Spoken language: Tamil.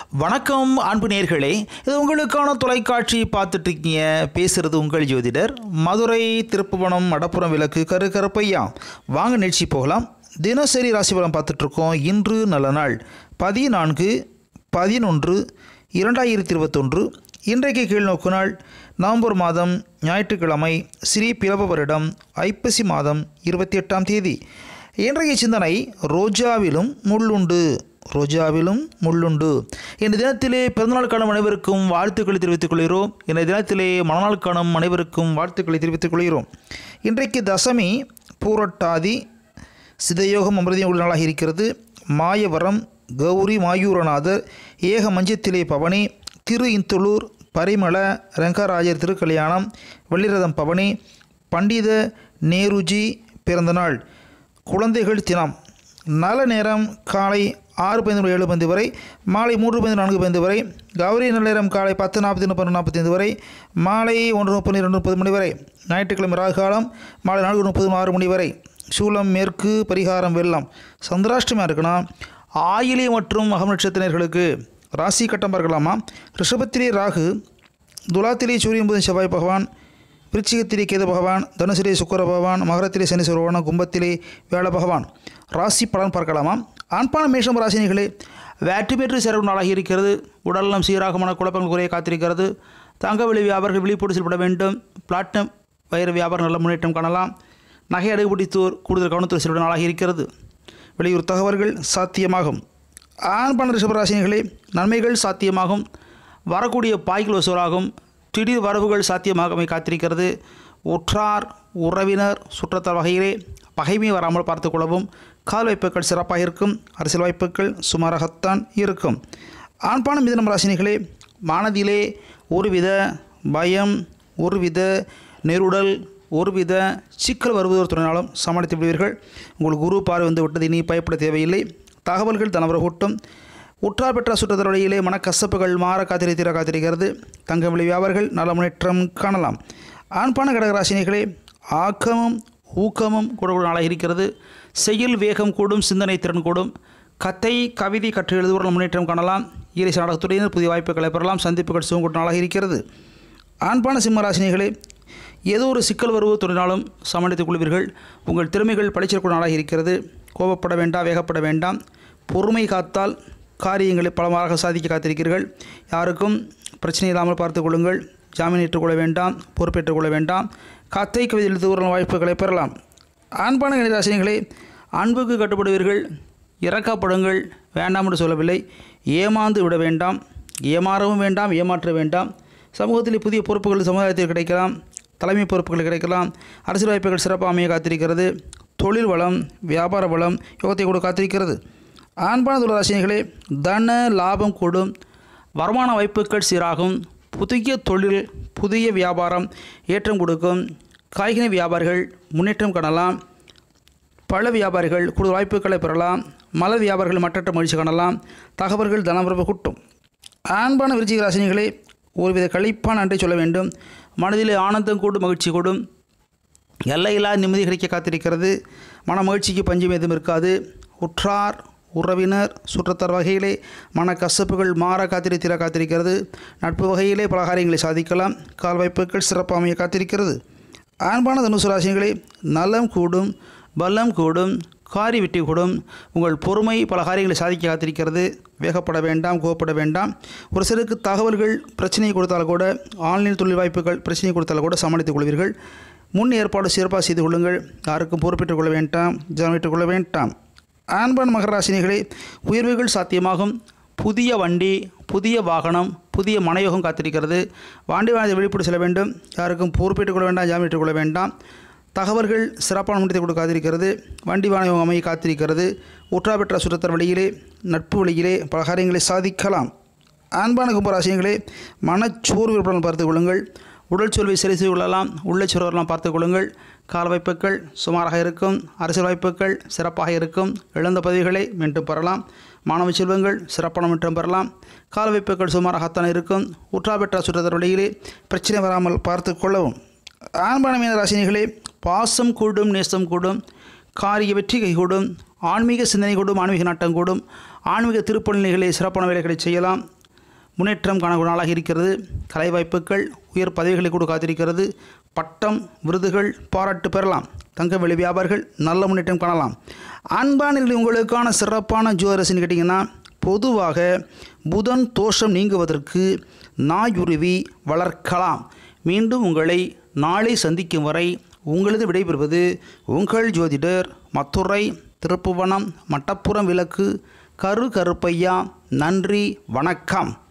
வணக்கம் அன்பு நேர்களே இது உங்களுக்கான தொலைக்காட்சி பார்த்துட்டு இருக்கீங்க பேசுறது உங்கள் ஜோதிடர் மதுரை திருப்புவனம் மடப்புறம் விளக்கு கரு கருப்பையா வாங்க நிகழ்ச்சி போகலாம் தினசரி ராசிபலம் பார்த்துட்டு இருக்கோம் இன்று நல்ல நாள் பதினான்கு பதினொன்று இரண்டாயிரத்தி இருபத்தொன்று இன்றைக்கு கீழ்நோக்கு நாள் நவம்பர் மாதம் ஞாயிற்றுக்கிழமை ஸ்ரீ பிளவ வருடம் ஐப்பசி மாதம் இருபத்தி எட்டாம் தேதி இன்றைய சிந்தனை ரோஜாவிலும் முள்ளுண்டு ரோஜாவிலும் முள்ளுண்டு இந்த தினத்திலே பிறந்தநாள் காணும் அனைவருக்கும் வாழ்த்துக்களை தெரிவித்துக் கொள்கிறோம் இந்த தினத்திலே மணநாள் காணும் அனைவருக்கும் வாழ்த்துக்களை தெரிவித்துக் கொள்கிறோம் இன்றைக்கு தசமி பூரட்டாதி சிதயோகம் அமிர்தம் உள்ள நாளாக இருக்கிறது மாயவரம் கௌரி மாயூரநாதர் ஏக மஞ்சத்திலே பவனி திரு இந்துளூர் பரிமள ரங்கராஜர் திருக்கல்யாணம் வெள்ளிரதம் பவனி பண்டித நேருஜி பிறந்தநாள் குழந்தைகள் தினம் நல்ல நேரம் காலை ஆறு பதினொன்று ஏழு பந்து வரை மாலை மூன்று பதினொன்று நான்கு பந்து வரை கௌரி நல்ல நேரம் காலை பத்து நாற்பத்தி ஒன்று நாற்பத்தைந்து வரை மாலை ஒன்று முப்பது இரண்டு முப்பது மணி வரை ஞாயிற்றுக்கிழமை ராகு காலம் மாலை நான்கு முப்பது ஆறு மணி வரை சூலம் மேற்கு பரிகாரம் வெள்ளம் சந்திராஷ்டமாக இருக்குன்னா ஆயிலி மற்றும் மகம் நட்சத்திரர்களுக்கு ராசி கட்டம் பார்க்கலாமா ரிஷபத்திலே ராகு துலாத்திலே சூரியன் புதன் செவ்வாய் பகவான் விருச்சிகத்திலே கேது பகவான் தனுசிலே சுக்கர பகவான் மகரத்திலே சனீஸ்வர பகவான் கும்பத்திலே வேள பகவான் ராசி பலன் பார்க்கலாமா ஆண்பான மேஷம் ராசினிகளே வேற்றுமேற்று சிறப்பு நாளாகி இருக்கிறது உடல்நலம் சீராக மன குழப்பங்கள் குறைய காத்திருக்கிறது தங்க விலை வியாபாரிகள் விழிப்போடு செயல்பட வேண்டும் பிளாட்டினம் வைர வியாபாரம் நல்ல முன்னேற்றம் காணலாம் நகை அடகு பிடித்தோர் கூடுதல் கவனத்தோடு செயல்பட நாளாகி இருக்கிறது வெளியூர் தகவல்கள் சாத்தியமாகும் ஆண்பான ரிஷபராசினிகளே நன்மைகள் சாத்தியமாகும் வரக்கூடிய பாய்கள் வசூலாகும் திடீர் வரவுகள் சாத்தியமாகவே காத்திருக்கிறது உற்றார் உறவினர் சுற்றத்தார் வகையிலே பகைமை வராமல் பார்த்து கொள்ளவும் கால் வாய்ப்புகள் சிறப்பாக இருக்கும் அரசியல் வாய்ப்புகள் சுமாராகத்தான் இருக்கும் ஆண்பான மிதனம் ராசினிகளே மனதிலே ஒருவித பயம் ஒருவித நெருடல் ஒருவித சிக்கல் வருவதற்கு துணையாலும் சமாளித்து விடுவீர்கள் உங்களுக்கு குரு பார்வை வந்து விட்டது இனி பயப்பட தேவையில்லை தகவல்கள் தனவர கூட்டம் உற்றார் பெற்ற சுற்றத்தர் வழியிலே மனக்கசப்புகள் மாற காத்திருத்திர காத்திருக்கிறது தங்கம் விலை வியாபாரிகள் நல்ல முன்னேற்றம் காணலாம் ஆண்பான கடகராசினிகளே ஆக்கமும் ஊக்கமும் கூட கூட நாளாக இருக்கிறது செயல் வேகம் கூடும் சிந்தனை திறன் கூடும் கத்தை கவிதை கற்று எழுதுவோர் முன்னேற்றம் காணலாம் ஈரேச நாடகத்துறையினர் புதிய வாய்ப்புகளை பெறலாம் சந்திப்புகள் சுகம் நாளாக இருக்கிறது ஆண்பான சிம்மராசினிகளே ஏதோ ஒரு சிக்கல் வருவது துணினாலும் சமாளித்துக் கொள்வீர்கள் உங்கள் திறமைகள் பழிச்சிருக்கும் நாளாக இருக்கிறது கோபப்பட வேண்டாம் வேகப்பட வேண்டாம் பொறுமை காத்தால் காரியங்களை பலமாக சாதிக்க காத்திருக்கிறீர்கள் யாருக்கும் பிரச்சனை இல்லாமல் பார்த்து கொள்ளுங்கள் ஜாமீன் ஏற்றுக்கொள்ள வேண்டாம் பொறுப்பேற்றுக் கொள்ள வேண்டாம் கத்தை கவிதை எழுதுவோர் வாய்ப்புகளை பெறலாம் ஆண்பான கணிதாசினிகளே அன்புக்கு கட்டுப்படுவீர்கள் இறக்கப்படுங்கள் வேண்டாம் என்று சொல்லவில்லை ஏமாந்து விட வேண்டாம் ஏமாறவும் வேண்டாம் ஏமாற்ற வேண்டாம் சமூகத்தில் புதிய பொறுப்புகள் சமுதாயத்தில் கிடைக்கலாம் தலைமை பொறுப்புகள் கிடைக்கலாம் அரசியல் வாய்ப்புகள் சிறப்பாக அமைய காத்திருக்கிறது தொழில் வளம் வியாபார வளம் யோகத்தை கூட காத்திருக்கிறது ஆண்பான துளராசினிகளே தன லாபம் கூடும் வருமான வாய்ப்புகள் சீராகும் புதிய தொழில் புதிய வியாபாரம் ஏற்றம் கொடுக்கும் காய்கறி வியாபாரிகள் முன்னேற்றம் காணலாம் பழ வியாபாரிகள் கூடுதல் வாய்ப்புகளை பெறலாம் மலர் வியாபாரிகள் மற்றற்ற மகிழ்ச்சி காணலாம் தகவல்கள் தனவரவு கூட்டும் ஆண்பான விருச்சிக ராசினிகளே ஒருவித கழிப்பான அன்றை சொல்ல வேண்டும் மனதிலே ஆனந்தம் கூடும் மகிழ்ச்சி கூடும் எல்லையில்லா நிம்மதி கிடைக்க காத்திருக்கிறது மன மகிழ்ச்சிக்கு பஞ்சம் எதுவும் இருக்காது உற்றார் உறவினர் சுற்றத்தார் வகையிலே மன கசப்புகள் மாற காத்திருத்திர காத்திருக்கிறது நட்பு வகையிலே பல காரியங்களை சாதிக்கலாம் கால் வாய்ப்புகள் சிறப்பாக அமைய காத்திருக்கிறது ஆண்பான தனுசு ராசிகளே நலம் கூடும் பலம் கூடும் காரி வெட்டி கூடும் உங்கள் பொறுமை பல காரியங்களை சாதிக்க காத்திருக்கிறது வேகப்பட வேண்டாம் கோவப்பட வேண்டாம் ஒரு சிலருக்கு தகவல்கள் பிரச்சனையை கொடுத்தால் கூட ஆன்லைன் தொழில் வாய்ப்புகள் பிரச்சனை கொடுத்தால் கூட சமாளித்துக் கொள்வீர்கள் முன் ஏற்பாடு சிறப்பாக செய்து கொள்ளுங்கள் யாருக்கும் பொறுப்பேற்றுக் கொள்ள வேண்டாம் ஜனமிட்டுக் கொள்ள வேண்டாம் ஆண்பான் மகராசினிகளே உயர்வுகள் சாத்தியமாகும் புதிய வண்டி புதிய வாகனம் புதிய மனையோகம் காத்திருக்கிறது வாண்டி வாகனத்தை வெளிப்பட்டு செல்ல வேண்டும் யாருக்கும் பொறுப்பேற்றுக் கொள்ள வேண்டாம் ஜாமீட்டுக் கொள்ள வேண்டாம் தகவல்கள் சிறப்பான முடித்தை கொடுக்க காத்திருக்கிறது வண்டி வாகனம் அமைய காத்திருக்கிறது உற்றா பெற்ற சுற்றத்தர் வழியிலே நட்பு வழியிலே பல காரியங்களை சாதிக்கலாம் ஆண்பான கும்பராசியங்களே மனச்சோர்வு ஏற்படாமல் பார்த்துக் கொள்ளுங்கள் உடல் சோர்வை சரி செய்து கொள்ளலாம் உள்ள சோர்வெல்லாம் பார்த்துக் கொள்ளுங்கள் கால வாய்ப்புகள் சுமாராக இருக்கும் அரசியல் வாய்ப்புகள் சிறப்பாக இருக்கும் இழந்த பதவிகளை மீண்டும் பெறலாம் மாணவ செல்வங்கள் சிறப்பான மீண்டும் பெறலாம் கால வாய்ப்புகள் சுமாராகத்தான் இருக்கும் உற்றா பெற்ற சுற்றத்தர் வழியிலே பிரச்சனை வராமல் பார்த்து கொள்ளவும் ஆண்பான மீன ராசினிகளே பாசம் கூடும் நேசம் கூடும் காரிய வெற்றி கைகூடும் ஆன்மீக சிந்தனை கூடும் ஆன்மீக நாட்டம் கூடும் ஆன்மீக திருப்பணிகளை சிறப்பான வேலைகளை செய்யலாம் முன்னேற்றம் காணக்கூடிய நாளாக இருக்கிறது கலை வாய்ப்புகள் உயர் பதவிகளை கூட காத்திருக்கிறது பட்டம் விருதுகள் பாராட்டு பெறலாம் தங்க வெளி வியாபாரிகள் நல்ல முன்னேற்றம் காணலாம் அன்பானில் உங்களுக்கான சிறப்பான ஜோரசின்னு கேட்டிங்கன்னா பொதுவாக புதன் தோஷம் நீங்குவதற்கு நாயுருவி வளர்க்கலாம் மீண்டும் உங்களை நாளை சந்திக்கும் வரை உங்களது விடைபெறுவது உங்கள் ஜோதிடர் மத்துரை திருப்புவனம் மட்டப்புறம் விளக்கு கரு கருப்பையா நன்றி வணக்கம்